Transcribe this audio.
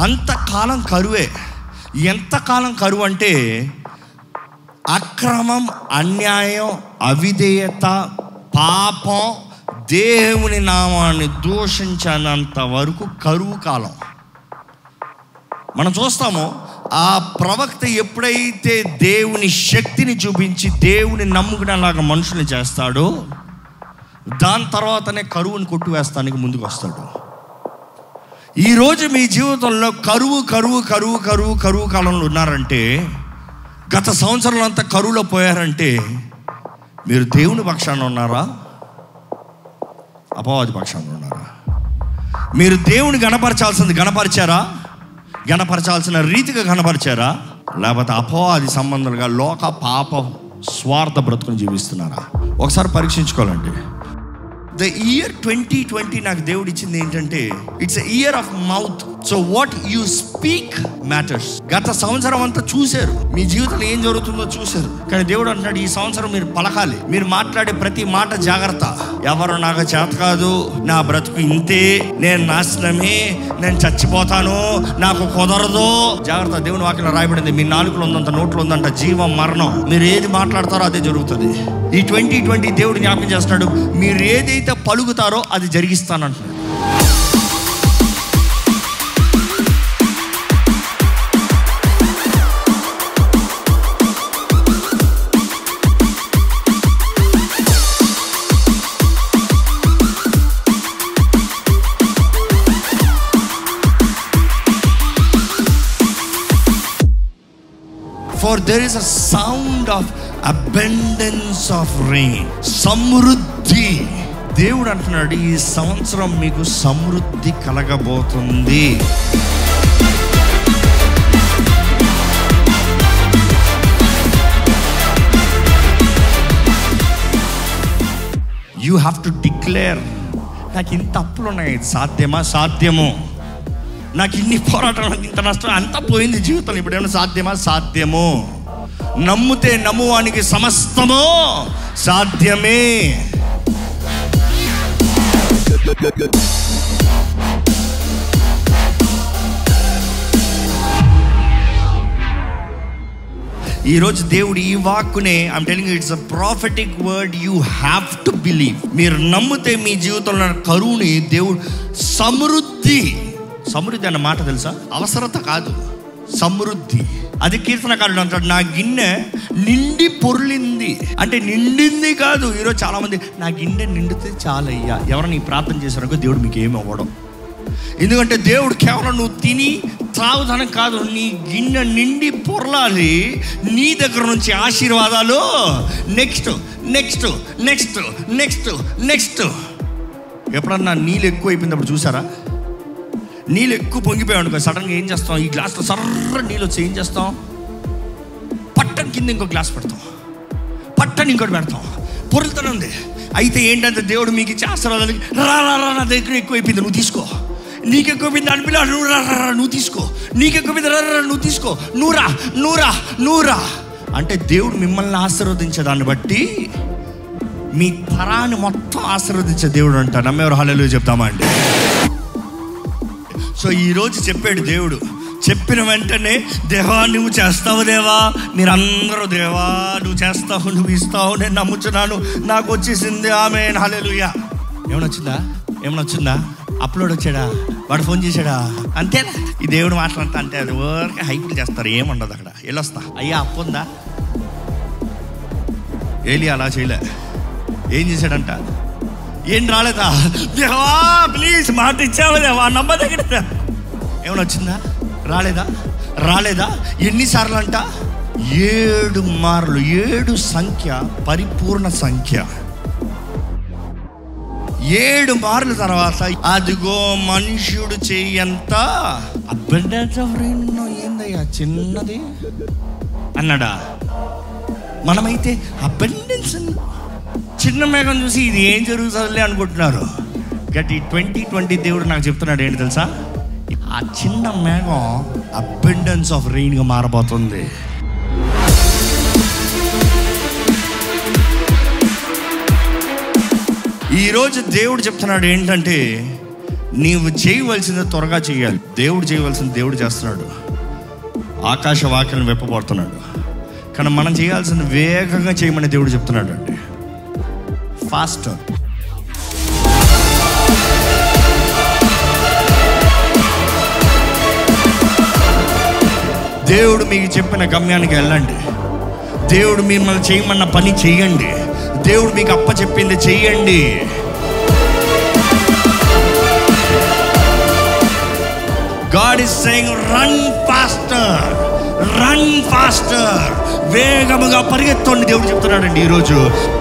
అంతకాలం కరువే ఎంతకాలం కరువు అంటే అక్రమం అన్యాయం అవిధేయత పాపం దేవుని నామాన్ని దూషించనంత వరకు కరువు కాలం మనం చూస్తాము ఆ ప్రవక్త ఎప్పుడైతే దేవుని శక్తిని చూపించి దేవుని నమ్ముకునేలాగా మనుషుల్ని చేస్తాడో దాని తర్వాతనే కరువుని కొట్టివేస్తానికి ముందుకు వస్తాడు ఈరోజు మీ జీవితంలో కరువు కరువు కరువు కరువు కరువు కాలంలో ఉన్నారంటే గత సంవత్సరంలో అంతా కరువులో పోయారంటే మీరు దేవుని పక్షాన ఉన్నారా అపవాది పక్షాన ఉన్నారా మీరు దేవుని గణపరచాల్సింది గణపరిచారా గణపరచాల్సిన రీతిగా గణపరిచారా లేకపోతే అపవాది సంబంధాలుగా లోక పాప స్వార్థ బ్రతుకుని జీవిస్తున్నారా ఒకసారి పరీక్షించుకోవాలండి ద ఇయర్ ట్వంటీ ట్వంటీ నాకు దేవుడు ఇచ్చింది ఏంటంటే it's year of mouth so what you speak matters గత సంవత్సరం అంతా చూశారు మీ జీవితంలో ఏం జరుగుతుందో చూశారు కానీ దేవుడు అంటున్నాడు ఈ సంవత్సరం మీరు పలకాలి మీరు మాట్లాడే ప్రతి మాట జాగ్రత్త ఎవరు నాకు చేత కాదు నా బ్రతుకు ఇంతే నేను నాశనమే నేను చచ్చిపోతాను నాకు కుదరదు జాగ్రత్త దేవుని వాక్యం రాయబడింది మీ నాలుగులో ఉందంట నోట్లో ఉందంట జీవం మరణం మీరు ఏది మాట్లాడతారో అదే జరుగుతుంది ఈ ట్వంటీ ట్వంటీ దేవుడు జ్ఞాపకం చేస్తున్నాడు మీరు ఏదైతే పలుకుతారో అది జరిగిస్తానంటున్నాడు for there is a sound of abundance of rain సమృద్ధి దేవుడు అంటున్నాడు ఈ సంవత్సరం మీకు సమృద్ధి కలగబోతుంది యూ హ్యావ్ టు డిక్లేర్ నాకు ఇంత అప్పులు ఉన్నాయి ఇది సాధ్యమా సాధ్యము నాకు ఇన్ని పోరాటాలు ఇంత నష్టం అంతా పోయింది జీవితంలో ఇప్పుడు ఏమైనా సాధ్యమా సాధ్యము నమ్ముతే నమ్మువానికి సమస్తము సాధ్యమే ఈరోజు దేవుడు ఈ వాక్కునే I'm telling it's a prophetic word you have to believe మీరు నమ్మితే మీ జీవితంలో ఉన్న కరువుని దేవుడు సమృద్ధి సమృద్ధి అన్న మాట తెలుసా అవసరత కాదు సమృద్ధి అది కీర్తనకారుడు అంటాడు నా గిన్నె నిండి పొర్లింది అంటే నిండింది కాదు ఈరోజు చాలా మంది నా గిన్నె నిండితే చాలయ్యా ఎవరైనా ఈ ప్రార్థన చేశారనుకో దేవుడు మీకు ఏమి అవ్వడం ఎందుకంటే దేవుడు కేవలం నువ్వు తిని త్రాగుదనం కాదు నీ గిన్నె నిండి పొరలాలి నీ దగ్గర నుంచి ఆశీర్వాదాలు next next next next next ఎప్పుడన్నా నీళ్ళు ఎక్కువ అయిపోయినప్పుడు చూసారా నీళ్ళు ఎక్కువ పొంగిపోయావు అనుకో సడన్గా ఏం చేస్తాం ఈ గ్లాస్లో సర్ర నీళ్ళు వచ్చి ఏం చేస్తాం పట్టం కింద ఇంకో గ్లాస్ పెడతాం పట్టని ఇంకోటి పెడతాం పొరులుతూనే ఉంది అయితే ఏంటంటే దేవుడు మీకు ఇచ్చే ఆశీర్వాదాలు రా రా రా నా దగ్గర ఎక్కువ అయిపోయింది నువ్వు తీసుకో నీకు ఎక్కువైంది అనిపిలా నువ్వు రా రా, రా, నువ్వు తీసుకో నీకు ఎక్కువైంది రా రా, రా, నువ్వు తీసుకో నూరా నూరా నూరా అంటే దేవుడు మిమ్మల్ని ఆశీర్వదించే దాన్ని బట్టి మీ తరాన్ని మొత్తం ఆశీర్వదించే దేవుడు అంట నమ్మేవారు హల్లెలూయా చెప్తామా అండి సో ఈరోజు చెప్పాడు దేవుడు చెప్పిన వెంటనే దేవా నువ్వు చేస్తావు దేవా మీరందరూ దేవా నువ్వు చేస్తావు నువ్వు ఇస్తావు నేను నమ్ముచున్నాను నాకు వచ్చేసింది ఆమె హల్లెలూయా ఏమైనా వచ్చిందా ఏమైనా వచ్చిందా అప్లోడ్ వచ్చాడా వాడు ఫోన్ చేశాడా అంతేనా ఈ దేవుడు మాట్లాడుతా అంటే అది ఊరికే హైపులు చేస్తారు ఏముండదు అక్కడ వెళ్ళొస్తా అయ్యా అప్పు ఉందా ఏలి అలా చేయలే ఏం చేశాడంట ఏం రాలేదా దేవా ప్లీజ్ మాట ఇచ్చావు దేవా నమ్మ దగ్గర ఏమైనా వచ్చిందా రాలేదా రాలేదా ఎన్నిసార్లు అంట ఏడు మార్లు ఏడు సంఖ్య పరిపూర్ణ సంఖ్య ఏడు మార్ల తర్వాత అదిగో మనుష్యుడు చెయ్యంత అబ్బెండెన్స్ ఆఫ్ రెయిన్ ఏందయ్యా చిన్నది అన్నాడా మనమైతే అబెండెన్స్ చిన్న మేఘం చూసి ఇది ఏం జరుగుతుందిలే అనుకుంటున్నారు గట్ ఈ ట్వంటీ ట్వంటీ దేవుడు నాకు చెప్తున్నాడు ఏంటి తెలుసా ఆ చిన్న మేఘం అబెండెన్స్ ఆఫ్ రెయిన్గా మారబోతుంది ఈరోజు దేవుడు చెప్తున్నాడు ఏంటంటే నీవు చేయవలసింది త్వరగా చేయాలి దేవుడు చేయవలసింది దేవుడు చేస్తున్నాడు ఆకాశ వాక్యం వెప్పబడుతున్నాడు కానీ మనం చేయాల్సింది వేగంగా చేయమని దేవుడు చెప్తున్నాడు అండి ఫాస్టర్ దేవుడు మీకు చెప్పిన గమ్యానికి వెళ్ళండి దేవుడు మిమ్మల్ని చేయమన్న పని చేయండి దేవుడు మీకు అప్ప చెప్పింది చేయండి God is saying run faster run faster వేగముగా పరిగెత్తండి దేవుడు చెప్తున్నాడండి ఈరోజు